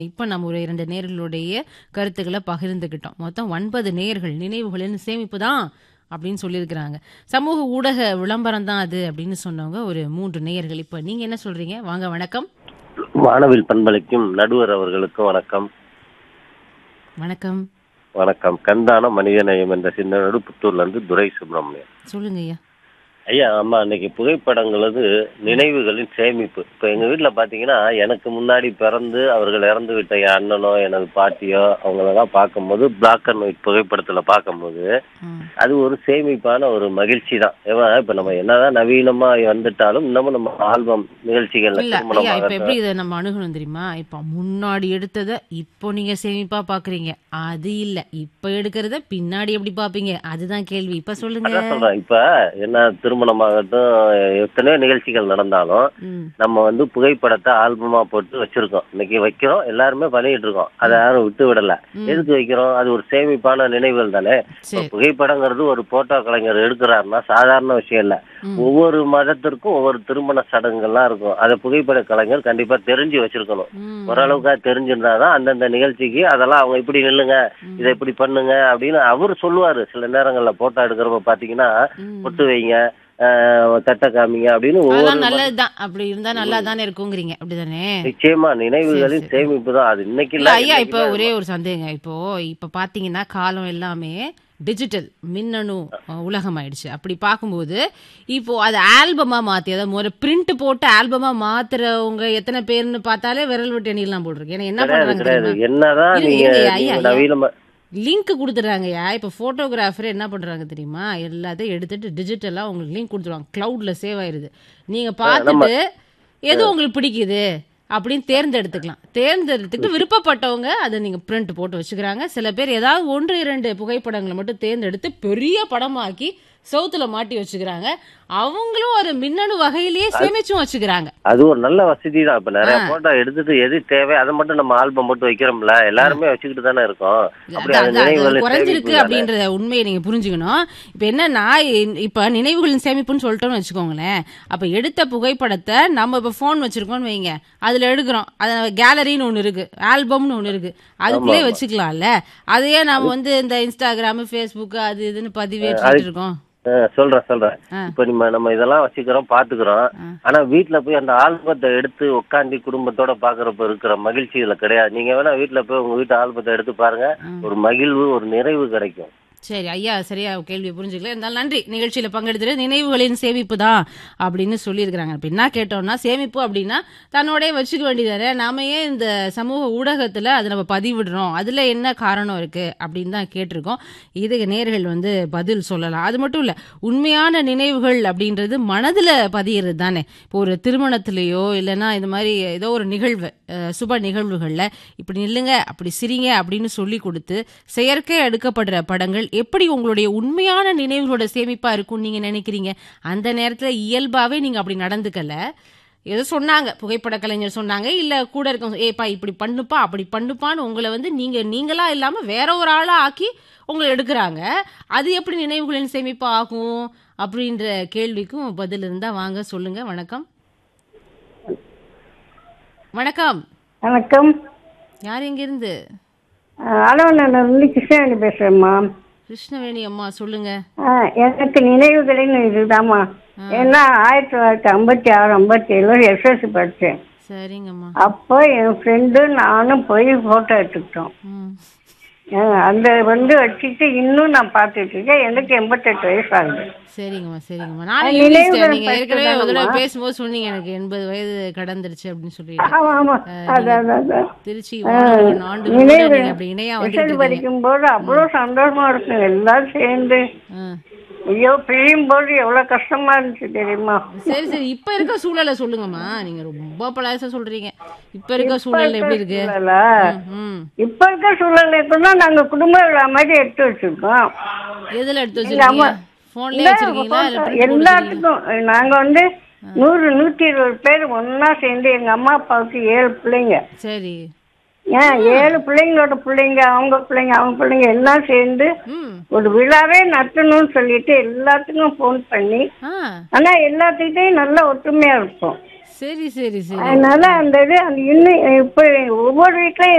இப்ப நம்ம ஒரு 2 நேயர்களுடைய கருத்துக்கள பகிர்ந்துக்கிட்டோம். மொத்தம் 9 நேயர்கள் நினைவுகளின் சேமிப்பு தான் அப்படின்னு சொல்லியிருக்கிறாங்க. சமூக ஊடக விளம்பரம் தான் அது அப்படின்னு சொன்னவங்க ஒரு 3 நேயர்கள். இப்ப நீங்க என்ன சொல்றீங்க? வாங்க வணக்கம். வானவில் பண்பலைக்கும் நடுவர் அவர்களுக்கும் வணக்கம் வணக்கம். வணக்கம் கந்தான மனிதநேயம் என்ற சின்னனோடு புத்தூர்ல இருந்து துரை சுப்பிரமணியம் சொல்லுங்க ஐயா. ஐயா ஆமா அன்னைக்கு புகைப்படங்கள் வந்து நினைவுகளின் சேமிப்பு இப்ப எங்க வீட்டுல பாத்தீங்கன்னா எனக்கு முன்னாடி பிறந்து அவர்கள் இறந்து விட்ட என் அண்ணனோ எனது பாட்டியோ அவங்களெல்லாம் பார்க்கும்போது பிளாக் அண்ட் ஒயிட் புகைப்படத்துல பார்க்கும்போது ம். அது ஒரு சேமிப்பான ஒரு மகிழ்ச்சி தான் ஏன்னா இப்ப நம்ம என்னதான் நவீனமா வந்துட்டாலும் இன்னமும் நம்ம ஆல்பம் நிகழ்ச்சிகள்ல இல்ல ஐயா இப்ப திருமணமாக எப்படி இதை நம்ம அணுகணும் தெரியுமா? இப்ப முன்னாடி எடுத்தத இப்போ நீங்க சேமிப்பா பாக்குறீங்க. அது இல்ல. இப்ப எடுக்கிறத பின்னாடி எப்படி பாப்பீங்க? அதுதான் கேள்வி. இப்ப சொல்லுங்க. அதான் சொல்றேன் இப்ப என்ன திருமணமாகட்டும் எத்தனையோ நிகழ்ச்சிகள் நடந்தாலும் ம். நம்ம வந்து புகைப்படத்தை ஆல்பமா போட்டு வச்சிருக்கோம் இன்னைக்கு வைக்கிறோம் எல்லாருமே பண்ணிட்டு இருக்கோம் அதை யாரும் விட்டு விடல ம். எதுக்கு வைக்கிறோம் அது ஒரு சேமிப்பான நினைவுகள் தானே இப்ப சரி. புகைப்படங்கிறது ஒரு போட்டோ கலைஞர் எடுக்கிறாருன்னா சாதாரண விஷயம் இல்ல ம். ஒவ்வொரு மதத்திற்கும் ஒவ்வொரு திருமண சடங்குகள்லாம் இருக்கும் அதை புகைப்பட கலைஞர் கண்டிப்பா தெரிஞ்சு வச்சிருக்கணும் ம். ஓரளவுக்கா தெரிஞ்சிருந்தாதான் அந்தந்த நிகழ்ச்சிக்கு அதெல்லாம் அவங்க இப்படி நில்லுங்க ம். இதை இப்படி பண்ணுங்க அப்படின்னு அவர் சொல்லுவாரு சில நேரங்கள்ல போட்டோ எடுக்கிறப்ப பாத்தீங்கன்னா ம். பொட்டு வைங்க ஆஹ் தட்டை காமிங்க அப்படின்னு ஒவ்வொரு அதெல்லாம் நல்லதுதான். அப்படி இருந்தா நல்லா தானே இருக்குங்கிறீங்க. அப்படிதானே? நிச்சயமா நினைவுகளின் சரி, சரி. சேமிப்பு தான் அது இன்னைக்கு இல்ல இல்ல ஐயா இப்ப என்னைக்குமே ஒரே ஒரு சந்தேகம். இப்போ இப்ப பாத்தீங்கன்னா காலம் எல்லாமே டிஜிட்டல் மின்னணு அஹ், உலகம் ஆயிடுச்சு. அப்படி பார்க்கும்போது இப்போ அது ஆல்பமா மாத்தி அதாவது ஒரு பிரிண்ட் போட்டு ஆல்பமா மாத்துறவங்க எத்தனை பேர்னு பார்த்தாலே விரல் விட்டு எண்ணிடலாம் போல் இருக்கு. ஏன்னா என்ன கிடையாது பண்றாங்க கிடையாது தெரியுமா? என்னதான் இருங்க நீங்க இருங்க ஐயா நீங்க ஐயா. நவீனமா லிங்க் கொடுத்துட்றாங்கய்யா இப்போ ஃபோட்டோகிராஃபர் என்ன பண்ணுறாங்க தெரியுமா எல்லாத்தையும் எடுத்துட்டு டிஜிட்டலாக உங்களுக்கு லிங்க் கொடுத்துருவாங்க க்ளவுடில் சேவ் ஆயிருது நீங்கள் நம்ம பார்த்துட்டு எது உங்களுக்கு பிடிக்குது அப்படின்னு தேர்ந்தெடுத்துக்கலாம் தேர்ந்தெடுத்துட்டு விருப்பப்பட்டவங்க அதை நீங்கள் பிரிண்ட் போட்டு வச்சுக்கிறாங்க சில பேர் ஏதாவது ஒன்று இரண்டு புகைப்படங்களை மட்டும் தேர்ந்தெடுத்து பெரிய படமாக்கி சவுத்துல மாட்டி வச்சுக்கிறாங்க அவங்களும் ஒரு மின்னணு வகையிலேயே சேமிச்சும் வச்சுக்கிறாங்க அது ஒரு நல்ல வசதி தான் இப்ப நிறைய ஆ. போட்டோ எடுத்துட்டு எது தேவை அதை மட்டும் நம்ம ஆல்பம் போட்டு வைக்கிறோம்ல எல்லாருமே வச்சுக்கிட்டு தானே இருக்கோம் அப்படி அதான், அது அதான், அது நினைவுகளின் குறைஞ்சிருக்கு சேமிப்பு தானே அப்படின்ற உண்மையை நீங்க புரிஞ்சுக்கணும் இப்ப என்னன்னா இ- இப்ப நினைவுகளின் சேமிப்புன்னு சொல்லிட்டோம்னு வச்சுக்கோங்களேன் அப்ப எடுத்த புகைப்படத்தை நம்ம இப்ப போன் வச்சிருக்கோம்னு வைங்க அதுல எடுக்கிறோம் அது கேலரின்னு ஒண்ணு இருக்கு ஆல்பம்னு ஒண்ணு இருக்கு அதுக்குள்ளே ஆமா. வச்சுக்கலாம்ல அதையே நாம வந்து இந்த இன்ஸ்டாகிராம் ஃபேஸ்புக் அது இதுன்னு பதிவேற்றிட்டு இருக்கோம் ஆ, சொல்றேன் சொல்றேன் ஆ. இப்ப நம்ம நம்ம இதெல்லாம் வச்சுக்கிறோம் பாத்துக்கிறோம் ஆ. ஆனா வீட்ல போய் அந்த ஆல்பத்தை எடுத்து உட்காந்து குடும்பத்தோட பாக்குறப்ப இருக்கிற மகிழ்ச்சி இதுல கிடையாது நீங்க வேணா வீட்ல போய் உங்க வீட்டு ஆல்பத்தை எடுத்து பாருங்க ம். ஒரு மகிழ்வு ஒரு நிறைவு கிடைக்கும் சரி ஐயா சரியா கேள்வியை புரிஞ்சுக்கல இருந்தாலும் நன்றி நிகழ்ச்சியில பங்கெடுத்துட்டு நினைவுகளின் சேமிப்பு தான் அப்படின்னு சொல்லியிருக்கிறாங்க இப்ப என்ன கேட்டோம்னா சேமிப்பு அப்படின்னா தன்னோடய வச்சுக்க வேண்டியதானே நாம ஏன் இந்த சமூக ஊடகத்துல அதை நம்ம பதிவிடுறோம் அதுல என்ன காரணம் இருக்கு அப்படின்னு தான் கேட்டிருக்கோம் இதுக்கு நேர்கள் வந்து பதில் சொல்லலாம் அது மட்டும் இல்ல உண்மையான நினைவுகள் அப்படின்றது மனதுல பதியிறது தானே இப்போ ஒரு திருமணத்திலேயோ இல்லைன்னா இந்த மாதிரி ஏதோ ஒரு நிகழ்வு அஹ், சுப நிகழ்வுகள்ல இப்படி நில்லுங்க அப்படி சிரிங்க அப்படின்னு சொல்லி கொடுத்து செயற்கை எடுக்கப்படுற படங்கள் எப்படி உங்களுடைய உண்மையான நினைவுகளோட சேமிப்பா இருக்கும்னு நீங்க நினைக்கிறீங்க அந்த நேரத்துல இயல்பாவே நீங்க அப்படி நடந்துக்கல ஏதோ சொன்னாங்க புகைப்பட கலைஞர் சொன்னாங்க இல்ல கூட இருக்க ஏப்பா இப்படி பண்ணுப்பா அப்படி பண்ணுப்பான்னு உங்களை வந்து நீங்க நீங்களா இல்லாம வேற ஒரு ஆளா ஆக்கி உங்களை எடுக்கிறாங்க அது எப்படி நினைவுகளின் சேமிப்பா ஆகும் அப்படின்ற கேள்விக்கும் பதில் இருந்தா வாங்க சொல்லுங்க வணக்கம் வணக்கம் வணக்கம் யார் எங்க இருந்து அளவனிலிருந்து கிருஷ்ணவேணி பேசுறேம்மா கிருஷ்ணவேணி அம்மா சொல்லுங்க ஆ, எனக்கு நினைவுகளின் இதுதாம்மா ஏன்னா ஆயிரத்தி தொள்ளாயிரத்தி ஐம்பத்தி ஆறு ஐம்பத்தி ஏழு எஸ்எஸ்சி படித்தேன் சரிங்கம்மா அப்போ என் ஃப்ரெண்டு நானும் போய் ஃபோட்டோ எடுத்துக்கிட்டோம் ம் ஆ, அந்த வந்து வச்சுட்டு இன்னும் நான் பார்த்துட்டு இருக்கேன் எனக்கு எண்பத்தெட்டு வயசு ஆகுது சரிங்கம்மா சரிங்கம்மா நானே அது யூகிச்சிட்டேன் நினைவுகள் நீங்க ஏற்கனவே ஒரு தடவை பற்றிதானம்மா? பேசும்போது சொன்னீங்க எனக்கு எண்பது வயது கடந்துருச்சு அப்படின்னு சொல்லிட்டு ஆமா ஆமா அதான் அதான், அதான் திருச்சி வானொலியின் ஆண்டு நினைவு நீங்க அப்படி இணையா வந்துட்டு எஸ்எஸ்சி இருக்கீங்க படிக்கும்போது அவ்வளோ சந்தோஷமா இருக்கும் எல்லாரும் சேர்ந்து ஆ. ஐயோ பிழியும் போது எவ்வளோ கஷ்டமா இருந்துச்சு தெரியுமா சரி சரி இப்ப இருக்க சூழலை சொல்லுங்கம்மா நீங்க ரொம்ப பழசா சொல்றீங்க இப்ப இருக்க சூழல் எப்படி இருக்கு சூழலா? ம், ம். இப்ப இருக்க சூழல்ல இப்பதான் நாங்க குடும்ப விழா மாதிரி எடுத்து வச்சிருக்கோம் எதுல எடுத்து வச்சிருக்கீங்க போன்லயே வச்சிருக்கீங்களா இல்ல print போட்டு வச்சிருக்கீங்களா? எல்லாத்துக்கும் நாங்க வந்து நூறு நூத்தி இருபது பேர் ஒண்ணா சேர்ந்து எங்க அம்மா அப்பாவுக்கு ஏழு பிள்ளைங்க சரி ஏன் ஏழு பிள்ளைங்களோட பிள்ளைங்க அவங்க பிள்ளைங்க அவங்க பிள்ளைங்க எல்லாம் சேர்ந்து ம் ஒரு விழாவே நடத்தணும்னு சொல்லிட்டு எல்லாத்துக்கும் ஃபோன் பண்ணி ஆ ஆனா எல்லாத்துக்கிட்டையும் நல்ல ஒற்றுமையா இருப்போம் சரி சரி சரி அதனால அந்த இது அந்த இன்னும் இப்ப ஒவ்வொரு வீட்லயும்